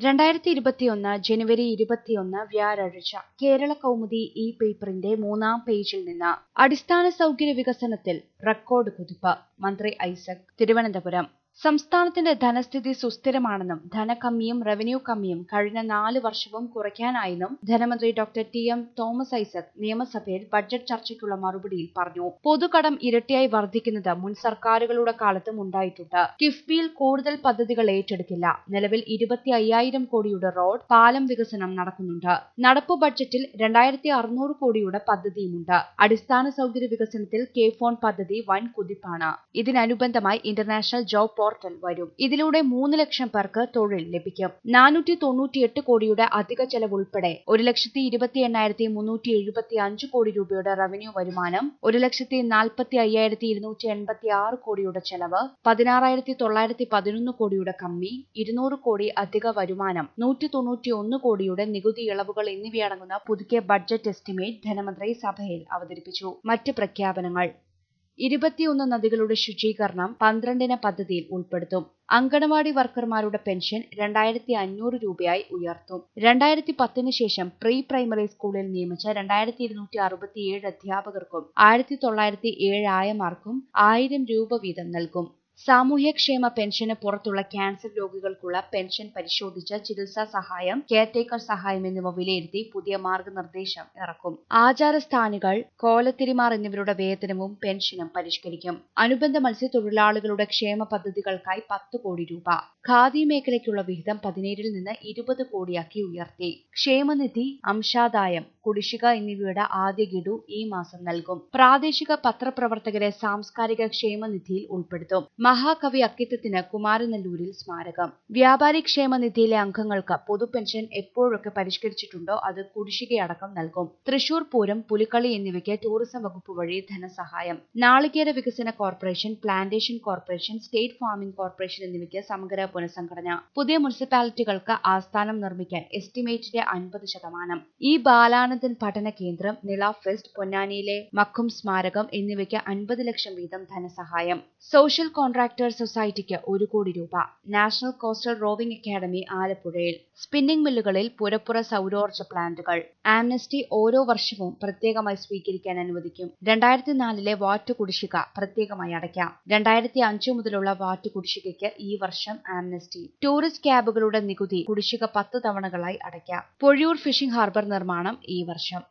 രണ്ടായിരത്തി ഇരുപത്തിയൊന്ന് ജനുവരി ഇരുപത്തിയൊന്ന് വ്യാഴാഴ്ച കേരള കൗമുദി ഈ പേപ്പറിന്റെ മൂന്നാം പേജിൽ നിന്ന് അടിസ്ഥാന സൗകര്യ വികസനത്തിൽ റെക്കോർഡ് കുതിപ്പ് മന്ത്രി ഐസക് തിരുവനന്തപുരം സംസ്ഥാനത്തിന്റെ ധനസ്ഥിതി സുസ്ഥിരമാണെന്നും ധനകമ്മിയും റവന്യൂ കമ്മിയും കഴിഞ്ഞ നാല് വർഷവും കുറയ്ക്കാനായെന്നും ധനമന്ത്രി doctor T M Thomas Isaac നിയമസഭയിൽ ബഡ്ജറ്റ് ചർച്ചയ്ക്കുള്ള മറുപടിയിൽ പറഞ്ഞു പൊതുകടം ഇരട്ടിയായി വർദ്ധിക്കുന്നത് മുൻ സർക്കാരുകളുടെ കാലത്തും ഉണ്ടായിട്ടുണ്ട് കിഫ്ബിയിൽ കൂടുതൽ പദ്ധതികൾ ഏറ്റെടുക്കില്ല നിലവിൽ ഇരുപത്തി അയ്യായിരം കോടിയുടെ റോഡ് പാലം വികസനം നടക്കുന്നുണ്ട് നടപ്പു ബഡ്ജറ്റിൽ രണ്ടായിരത്തി അറുന്നൂറ് കോടിയുടെ പദ്ധതിയുമുണ്ട് അടിസ്ഥാന സൗകര്യ വികസനത്തിൽ കെ ഫോൺ പദ്ധതി വൻ കുതിപ്പാണ് ഇതിനനുബന്ധമായി ഇന്റർനാഷണൽ ജോബ് പോർട്ടൽ വരും ഇതിലൂടെ മൂന്ന് ലക്ഷം പേർക്ക് തൊഴിൽ ലഭിക്കും നാനൂറ്റി തൊണ്ണൂറ്റിയെട്ട് കോടിയുടെ അധിക ചെലവ് ഉൾപ്പെടെ ഒരു ലക്ഷത്തി ഇരുപത്തി എണ്ണായിരത്തി മുന്നൂറ്റി എഴുപത്തി അഞ്ച് കോടി രൂപയുടെ റവന്യൂ വരുമാനം ഒരു ലക്ഷത്തി നാൽപ്പത്തി അയ്യായിരത്തി ഇരുന്നൂറ്റി എൺപത്തി ആറ് കോടിയുടെ ചെലവ് പതിനാറായിരത്തി തൊള്ളായിരത്തി പതിനൊന്ന് കോടിയുടെ കമ്മി ഇരുന്നൂറ് കോടി അധിക വരുമാനം നൂറ്റി തൊണ്ണൂറ്റി ഒന്ന് കോടിയുടെ നികുതി ഇളവുകൾ എന്നിവയടങ്ങുന്ന പുതുക്കിയ ബഡ്ജറ്റ് എസ്റ്റിമേറ്റ് ധനമന്ത്രി സഭയിൽ അവതരിപ്പിച്ചു മറ്റ് പ്രഖ്യാപനങ്ങൾ ഇരുപത്തിയൊന്ന് നദികളുടെ ശുചീകരണം പന്ത്രണ്ടിന് പദ്ധതിയിൽ ഉൾപ്പെടുത്തും അങ്കണവാടി വർക്കർമാരുടെ പെൻഷൻ രണ്ടായിരത്തി അഞ്ഞൂറ് രൂപയായി ഉയർത്തും രണ്ടായിരത്തി പത്തിന് ശേഷം പ്രീ പ്രൈമറി സ്കൂളിൽ നിയമിച്ച രണ്ടായിരത്തി ഇരുന്നൂറ്റി അറുപത്തിയേഴ് അധ്യാപകർക്കും ആയിരത്തി തൊള്ളായിരത്തി ഏഴ് ആയമാർക്കും ആയിരം രൂപ വീതം നൽകും സാമൂഹ്യക്ഷേമ പെൻഷന് പുറത്തുള്ള ക്യാൻസർ രോഗികൾക്കുള്ള പെൻഷൻ പരിശോധിച്ച് ചികിത്സാ സഹായം കെയർടേക്കർ സഹായം എന്നിവ വിലയിരുത്തി പുതിയ മാർഗനിർദ്ദേശം ഇറക്കും ആചാരസ്ഥാനികൾ കോലത്തിരിമാർ എന്നിവരുടെ വേതനവും പെൻഷനും പരിഷ്കരിക്കും അനുബന്ധ മത്സ്യത്തൊഴിലാളികളുടെ ക്ഷേമ പദ്ധതികൾക്കായി പത്ത് കോടി രൂപ ഖാദി മേഖലയ്ക്കുള്ള വിഹിതം പതിനേഴിൽ നിന്ന് ഇരുപത് കോടിയാക്കി ഉയർത്തി ക്ഷേമനിധി അംശാദായം കുടിശ്ശിക എന്നിവയുടെ ആദ്യ ഗഡു ഈ മാസം നൽകും പ്രാദേശിക പത്രപ്രവർത്തകരെ സാംസ്കാരിക ക്ഷേമനിധിയിൽ ഉൾപ്പെടുത്തും മഹാകവി അക്കിത്തത്തിന് കുമാരനെല്ലൂരിൽ സ്മാരകം വ്യാപാരി ക്ഷേമനിധിയിലെ അംഗങ്ങൾക്ക് പൊതു പെൻഷൻ എപ്പോഴൊക്കെ പരിഷ്കരിച്ചിട്ടുണ്ടോ അത് കുടിശ്ശികയടക്കം നൽകും തൃശൂർ പൂരം പുലിക്കളി എന്നിവയ്ക്ക് ടൂറിസം വകുപ്പ് വഴി ധനസഹായം നാളികേര വികസന corporation plantation corporation state farming corporation എന്നിവയ്ക്ക് സമഗ്ര പുനഃസംഘടന പുതിയ മുനിസിപ്പാലിറ്റികൾക്ക് ആസ്ഥാനം നിർമ്മിക്കാൻ എസ്റ്റിമേറ്റിന്റെ അൻപത് ശതമാനം ഈ ബാലാനന്ദൻ പഠന കേന്ദ്രം നിള ഫെസ്റ്റ് പൊന്നാനിയിലെ മക്കും സ്മാരകം എന്നിവയ്ക്ക് അൻപത് ലക്ഷം വീതം ധനസഹായം സോഷ്യൽ കോൺട്രാക്ടേഴ്സ് സൊസൈറ്റിക്ക് ഒരു കോടി രൂപ നാഷണൽ കോസ്റ്റൽ റോവിംഗ് അക്കാദമി ആലപ്പുഴയിൽ സ്പിന്നിംഗ് മില്ലുകളിൽ പുരപ്പുറ സൗരോർജ്ജ പ്ലാന്റുകൾ ആംനസ്റ്റി ഓരോ വർഷവും പ്രത്യേകമായി സ്വീകരിക്കാൻ അനുവദിക്കും രണ്ടായിരത്തി നാലിലെ വാറ്റ് കുടിശ്ശിക പ്രത്യേകമായി അടയ്ക്കാം രണ്ടായിരത്തി അഞ്ചു മുതലുള്ള വാറ്റ് കുടിശ്ശികയ്ക്ക് ഈ വർഷം ആംനസ്റ്റി ടൂറിസ്റ്റ് ക്യാബുകളുടെ നികുതി കുടിശ്ശിക പത്ത് തവണകളായി അടയ്ക്കാം പൊഴിയൂർ ഫിഷിംഗ് ഹാർബർ നിർമ്മാണം ഈ വർഷം